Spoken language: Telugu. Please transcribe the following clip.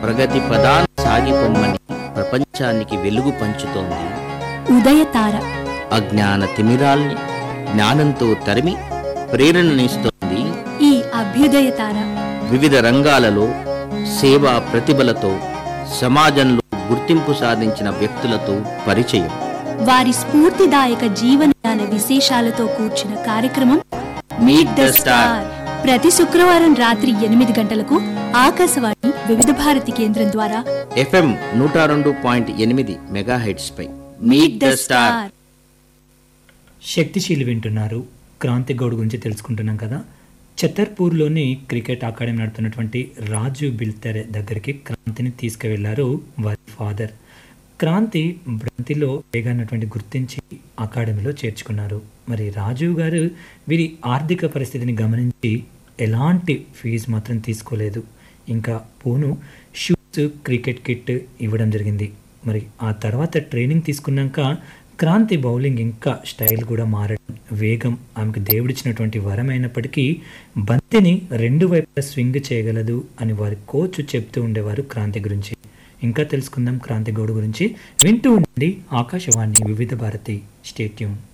ప్రగతి పదాలు సాగిపొమ్మని ప్రపంచానికి వెలుగు పంచుతోంది ఉదయతార అజ్ఞాన తిమిరాల్ని జ్ఞానంతో తరిమి ప్రేరణనిస్తోంది ఈ అభ్యుదయ తార వివిధ రంగాలలో సేవా ప్రతిభలతో సమాజంలో గుర్తింపు సాధించిన వ్యక్తులతో పరిచయం వారి స్ఫూర్తిదాయక జీవనయాన విశేషాలతో కూర్చిన కార్యక్రమం మీట్ ద స్టార్ ప్రతి శుక్రవారం రాత్రి ఎనిమిది గంటలకు ఆకాశవాణి వివిధ భారతి కేంద్రం ద్వారా ఎఫ్ఎం నూట రెండు పాయింట్ ఎనిమిది మెగాహెడ్స్ పై మీట్ ద స్టార్ శక్తిశీలి వింటున్నారు క్రాంతి గౌడ్ గురించి తెలుసుకుంటున్నాం కదా ఛతర్పూర్లోని క్రికెట్ అకాడమీ నడుపుతున్నటువంటి రాజు బిల్తెరె దగ్గరికి క్రాంతిని తీసుకువెళ్లారు వారి ఫాదర్ క్రాంతి భ్రాంతిలో వేగన్నటువంటి గుర్తించి అకాడమీలో చేర్చుకున్నారు మరి రాజీవ్ గారు వీరి ఆర్థిక పరిస్థితిని గమనించి ఎలాంటి ఫీజు మాత్రం తీసుకోలేదు ఇంకా పోను షూస్ క్రికెట్ కిట్ ఇవ్వడం జరిగింది మరి ఆ తర్వాత ట్రైనింగ్ తీసుకున్నాక క్రాంతి బౌలింగ్ ఇంకా స్టైల్ కూడా మారడం వేగం ఆమెకు దేవుడిచ్చినటువంటి వరం అయినప్పటికీ బంతిని రెండు వైపులా స్వింగ్ చేయగలదు అని వారి కోచ్ చెప్తూ ఉండేవారు క్రాంతి గురించి ఇంకా తెలుసుకుందాం క్రాంతి గౌడ్ గురించి వింటూ ఉండండి ఆకాశవాణి వివిధ భారతి స్టేట్యూన్